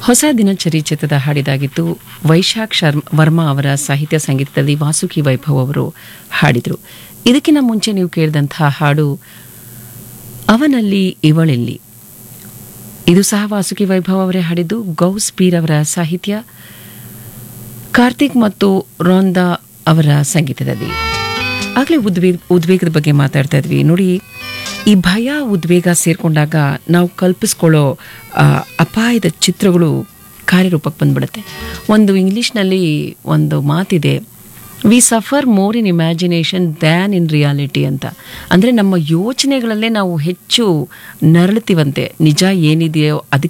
ಹೊಸ ದಿನಚರಿ ಚಿತ್ರದ ಹಾಡಿದಾಗಿತ್ತು ವೈಶಾಖ್ ಶರ್ಮ ವರ್ಮಾ ಅವರ ಸಾಹಿತ್ಯ ಸಂಗೀತದಲ್ಲಿ ವಾಸುಕಿ ವೈಭವ್ ಅವರು ಹಾಡಿದರು ಇದಕ್ಕಿಂತ ಮುಂಚೆ ನೀವು ಕೇಳಿದಂತಹ ಹಾಡು ಅವನಲ್ಲಿ ಇವಳೆಲ್ಲಿ ಇದು ಸಹ ವಾಸುಕಿ ವೈಭವ್ ಅವರೇ ಹಾಡಿದ್ದು ಗೌಸ್ ಪೀರ್ ಅವರ ಸಾಹಿತ್ಯ ಕಾರ್ತಿಕ್ ಮತ್ತು ರೋಂದಾ ಅವರ ಸಂಗೀತದಲ್ಲಿ ಆಗಲೇ ಉದ್ವೇಗ ಉದ್ವೇಗದ ಬಗ್ಗೆ ಮಾತಾಡ್ತಾ ಇದ್ವಿ ನೋಡಿ ಈ ಭಯ ಉದ್ವೇಗ ಸೇರ್ಕೊಂಡಾಗ ನಾವು ಕಲ್ಪಿಸ್ಕೊಳ್ಳೋ ಆ, ಅಪಾಯದ ಚಿತ್ರಗಳು ಕಾರ್ಯರೂಪಕ್ಕೆ ಬಂದ್ಬಿಡುತ್ತೆ ಒಂದು ಇಂಗ್ಲೀಷ್ನಲ್ಲಿ ಒಂದು ಮಾತಿದೆ we suffer more in imagination than in reality ಅಂತ ಅಂದರೆ ನಮ್ಮ ಯೋಚನೆಗಳಲ್ಲೇ ನಾವು ಹೆಚ್ಚು ನರಳುತ್ತೀವಂತೆ ನಿಜ ಏನಿದೆಯೋ ಅದಕ್ಕೆ